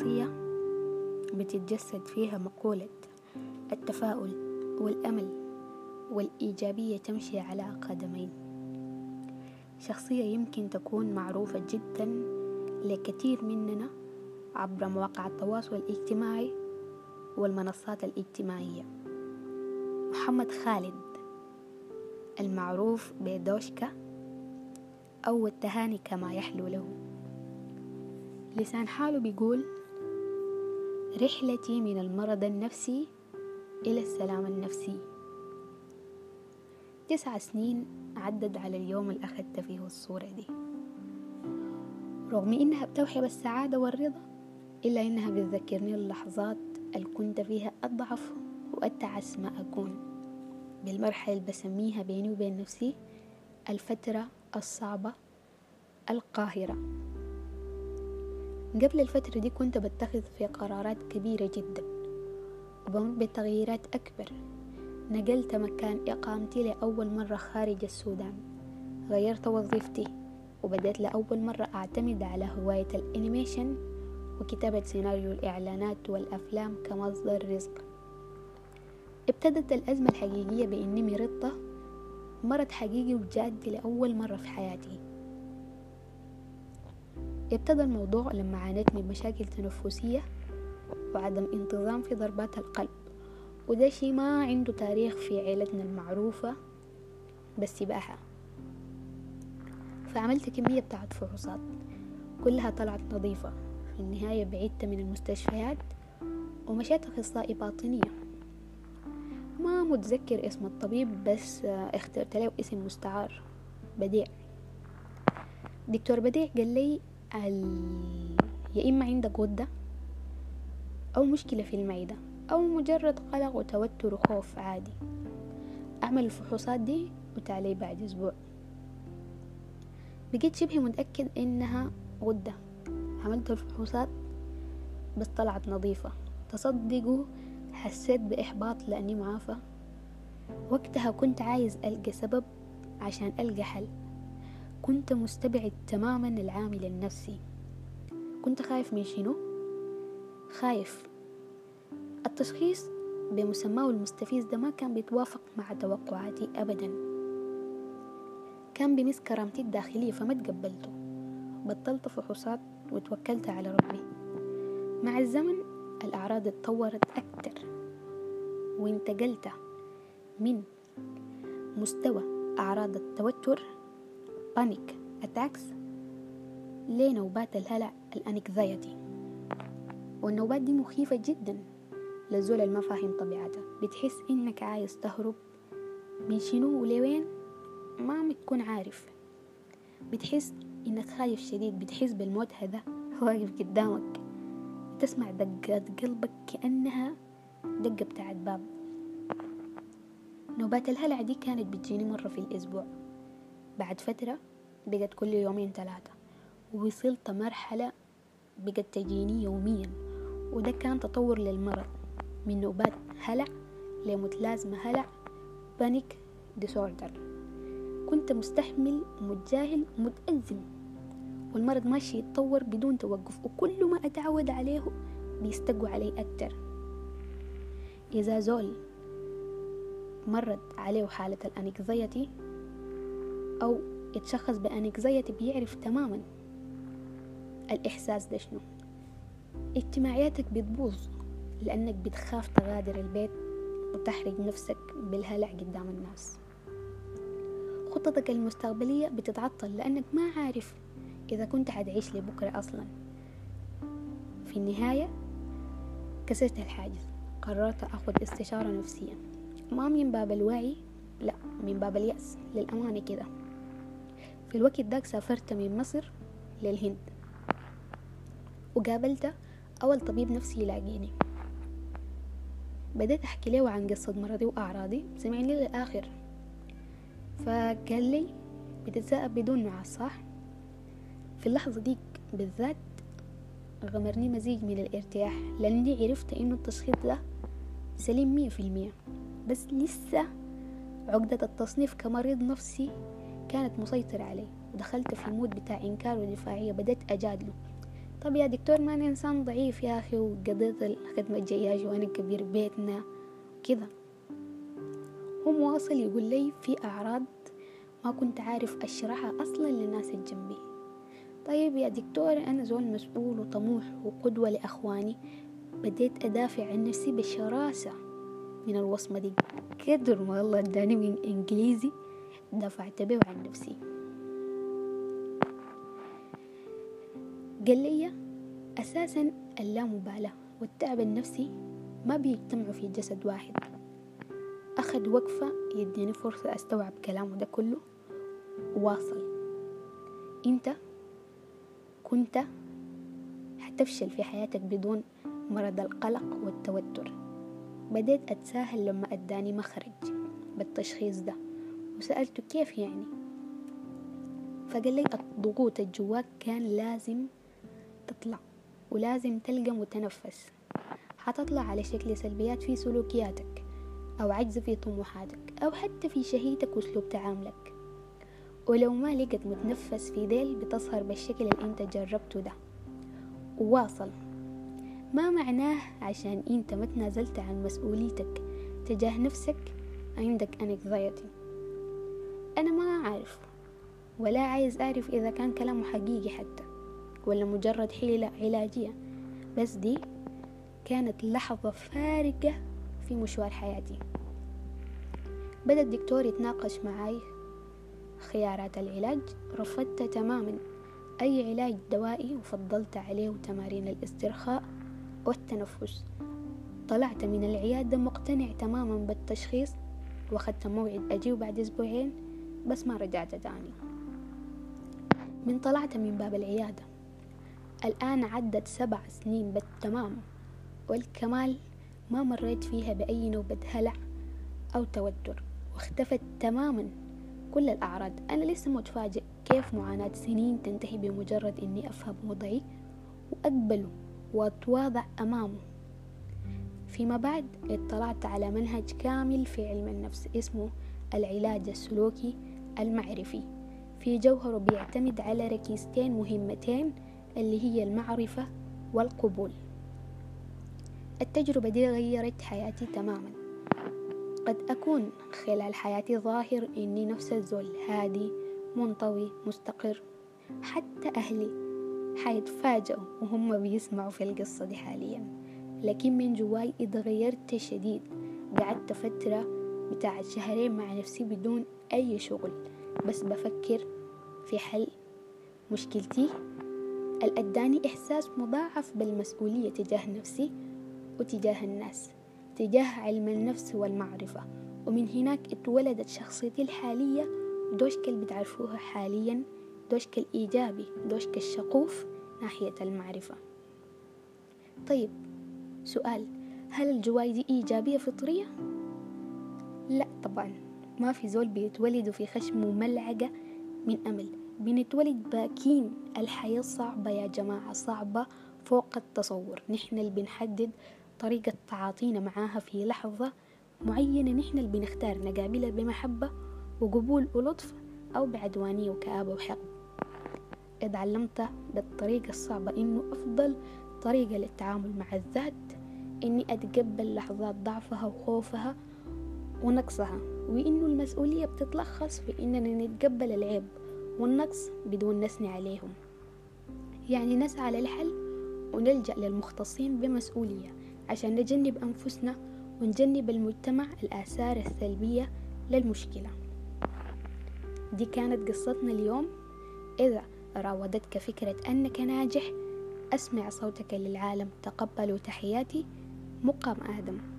شخصية بتتجسد فيها مقولة التفاؤل والأمل والإيجابية تمشي على قدمين شخصية يمكن تكون معروفة جدا لكثير مننا عبر مواقع التواصل الاجتماعي والمنصات الاجتماعية محمد خالد المعروف بدوشكا أو التهاني كما يحلو له لسان حاله بيقول رحلتي من المرض النفسي إلى السلام النفسي تسع سنين عدد على اليوم اللي أخذت فيه الصورة دي رغم إنها بتوحي بالسعادة والرضا إلا إنها بتذكرني اللحظات اللي كنت فيها أضعف وأتعس ما أكون بالمرحلة اللي بسميها بيني وبين نفسي الفترة الصعبة القاهرة قبل الفترة دي كنت بتخذ في قرارات كبيرة جدا وبمر بتغييرات أكبر نقلت مكان إقامتي لأول مرة خارج السودان غيرت وظيفتي وبدأت لأول مرة أعتمد على هواية الأنيميشن وكتابة سيناريو الإعلانات والأفلام كمصدر رزق ابتدت الأزمة الحقيقية بإني مرضت مرض حقيقي وجاد لأول مرة في حياتي ابتدى الموضوع لما عانيت من مشاكل تنفسية وعدم انتظام في ضربات القلب وده شي ما عنده تاريخ في عيلتنا المعروفة بالسباحة فعملت كمية بتاعت فحوصات كلها طلعت نظيفة في النهاية بعدت من المستشفيات ومشيت أخصائي باطنية ما متذكر اسم الطبيب بس اخترت له اسم مستعار بديع دكتور بديع قال لي ال... يا إما عندك غدة أو مشكلة في المعدة أو مجرد قلق وتوتر وخوف عادي أعمل الفحوصات دي وتعالي بعد أسبوع بقيت شبه متأكد إنها غدة عملت الفحوصات بس طلعت نظيفة تصدقوا حسيت بإحباط لأني معافى وقتها كنت عايز ألقى سبب عشان ألقى حل كنت مستبعد تماما العامل النفسي كنت خايف من شنو؟ خايف التشخيص بمسماه المستفيز ده ما كان بيتوافق مع توقعاتي أبدا كان بمس كرامتي الداخلية فما تقبلته بطلت فحوصات وتوكلت على ربي مع الزمن الأعراض اتطورت أكتر وانتقلت من مستوى أعراض التوتر بانيك أتاكس لنوبات الهلع الأنكزايتي والنوبات دي مخيفة جدا للزول اللي ما فاهم طبيعتها بتحس إنك عايز تهرب من شنو ولوين ما بتكون عارف بتحس إنك خايف شديد بتحس بالموت هذا واقف قدامك تسمع دقات قلبك كأنها دقة بتاعت باب نوبات الهلع دي كانت بتجيني مرة في الأسبوع بعد فترة بقت كل يومين ثلاثة ووصلت مرحلة بقت تجيني يوميا وده كان تطور للمرض من نوبات هلع لمتلازمة هلع بانيك ديسوردر كنت مستحمل متجاهل متأزم والمرض ماشي يتطور بدون توقف وكل ما أتعود عليه بيستقوا علي أكتر إذا زول مرت عليه حالة الأنكزيتي أو يتشخص بأنكزيتي بيعرف تماما الإحساس ده شنو اجتماعياتك بتبوظ لأنك بتخاف تغادر البيت وتحرج نفسك بالهلع قدام الناس خططك المستقبلية بتتعطل لأنك ما عارف إذا كنت حتعيش لبكرة أصلا في النهاية كسرت الحاجز قررت أخذ استشارة نفسية ما من باب الوعي لا من باب اليأس للأمانة كده في الوقت داك سافرت من مصر للهند وقابلت أول طبيب نفسي يلاقيني بديت أحكي له عن قصة مرضي وأعراضي سمعني للآخر فقال لي بتتثاءب بدون نعاس صح؟ في اللحظة ديك بالذات غمرني مزيج من الارتياح لأني عرفت إنه التشخيص ده سليم مية في المية بس لسه عقدة التصنيف كمريض نفسي كانت مسيطرة علي ودخلت في المود بتاع إنكار ودفاعية بدأت أجادله طب يا دكتور ما أنا إنسان ضعيف يا أخي وقضيت الخدمة الجياج وأنا كبير بيتنا كذا هو مواصل يقول لي في أعراض ما كنت عارف أشرحها أصلا للناس الجنبي طيب يا دكتور أنا زول مسؤول وطموح وقدوة لأخواني بديت أدافع عن نفسي بشراسة من الوصمة دي قدر ما الله اداني من إنجليزي دفعت به عن نفسي قال لي أساسا اللامبالاة والتعب النفسي ما بيجتمعوا في جسد واحد أخذ وقفة يديني فرصة أستوعب كلامه ده كله وواصل أنت كنت حتفشل في حياتك بدون مرض القلق والتوتر بديت أتساهل لما أداني مخرج بالتشخيص ده وسألته كيف يعني فقال لي الضغوط الجواك كان لازم تطلع ولازم تلقى متنفس حتطلع على شكل سلبيات في سلوكياتك أو عجز في طموحاتك أو حتى في شهيتك وأسلوب تعاملك ولو ما لقت متنفس في ديل بتظهر بالشكل اللي انت جربته ده وواصل ما معناه عشان انت ما تنازلت عن مسؤوليتك تجاه نفسك عندك anxiety أنا ما أعرف ولا عايز أعرف إذا كان كلامه حقيقي حتى ولا مجرد حيلة علاجية بس دي كانت لحظة فارقة في مشوار حياتي بدأ الدكتور يتناقش معاي خيارات العلاج رفضت تماما أي علاج دوائي وفضلت عليه تمارين الاسترخاء والتنفس طلعت من العيادة مقتنع تماما بالتشخيص واخدت موعد أجيه بعد أسبوعين بس ما رجعت تاني من طلعت من باب العيادة الآن عدت سبع سنين بالتمام والكمال ما مريت فيها بأي نوبة هلع أو توتر واختفت تماما كل الأعراض أنا لسه متفاجئ كيف معاناة سنين تنتهي بمجرد إني أفهم وضعي وأقبله وأتواضع أمامه فيما بعد اطلعت على منهج كامل في علم النفس اسمه العلاج السلوكي المعرفي في جوهره بيعتمد على ركيزتين مهمتين اللي هي المعرفة والقبول التجربة دي غيرت حياتي تماما قد أكون خلال حياتي ظاهر إني نفس الزول هادي منطوي مستقر حتى أهلي حيتفاجئوا وهم بيسمعوا في القصة دي حاليا لكن من جواي اتغيرت شديد قعدت فترة بتاعت شهرين مع نفسي بدون أي شغل بس بفكر في حل مشكلتي الأداني إحساس مضاعف بالمسؤولية تجاه نفسي وتجاه الناس تجاه علم النفس والمعرفة ومن هناك اتولدت شخصيتي الحالية دوشك اللي بتعرفوها حاليا دوشك الإيجابي دوشك الشقوف ناحية المعرفة طيب سؤال هل الجواي دي إيجابية فطرية؟ لا طبعا ما في زول بيتولد في خشمه ملعقة من أمل بنتولد باكين الحياة صعبة يا جماعة صعبة فوق التصور نحن اللي بنحدد طريقة تعاطينا معاها في لحظة معينة نحن اللي بنختار نقابلها بمحبة وقبول ولطف أو بعدوانية وكآبة وحقد إذا علمت بالطريقة الصعبة إنه أفضل طريقة للتعامل مع الذات إني أتقبل لحظات ضعفها وخوفها ونقصها وإنه المسؤولية بتتلخص في إننا نتقبل العيب والنقص بدون نثني عليهم يعني نسعى للحل ونلجأ للمختصين بمسؤولية عشان نجنب أنفسنا ونجنب المجتمع الآثار السلبية للمشكلة دي كانت قصتنا اليوم إذا راودتك فكرة أنك ناجح أسمع صوتك للعالم تقبلوا تحياتي مقام آدم